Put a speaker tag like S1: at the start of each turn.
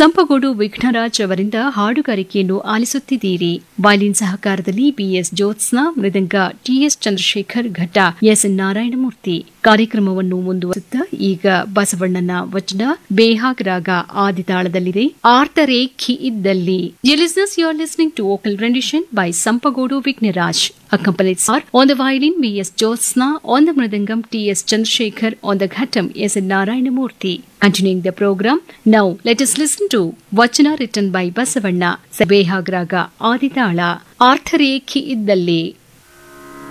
S1: ಸಂಪಗೋಡು ವಿಘ್ನರಾಜ್ ಅವರಿಂದ ಹಾಡುಗಾರಿಕೆಯನ್ನು ಆಲಿಸುತ್ತಿದ್ದೀರಿ ವಯಲಿನ್ ಸಹಕಾರದಲ್ಲಿ ಬಿಎಸ್ ಜ್ಯೋತ್ಸ್ನಾ ಮೃದಂಗ ಟಿಎಸ್ ಚಂದ್ರಶೇಖರ್ ಘಟ್ಟ ಎಸ್ ನಾರಾಯಣಮೂರ್ತಿ ಕಾರ್ಯಕ್ರಮವನ್ನು ಮುಂದುವರಿಸುತ್ತಾ ಈಗ ಬಸವಣ್ಣನ ವಚನ ಬೇಹಾಗ್ ರಾಗ ಆದಿತಾಳದಲ್ಲಿದೆ ಆರ್ತರೇಖಿ ಇದ್ದಲ್ಲಿ listeners you are listening to vocal rendition by Sampagodu Vighnaraj accompanied are on the violin B.S. Jyotsna, on the mridangam T.S. Chandrasekhar, on the ghatam S. Narayanamurthy. Continuing the program, now let us listen to Vachana written by Basavanna, Sabehagraga Aditala, Artharekhi Iddalli.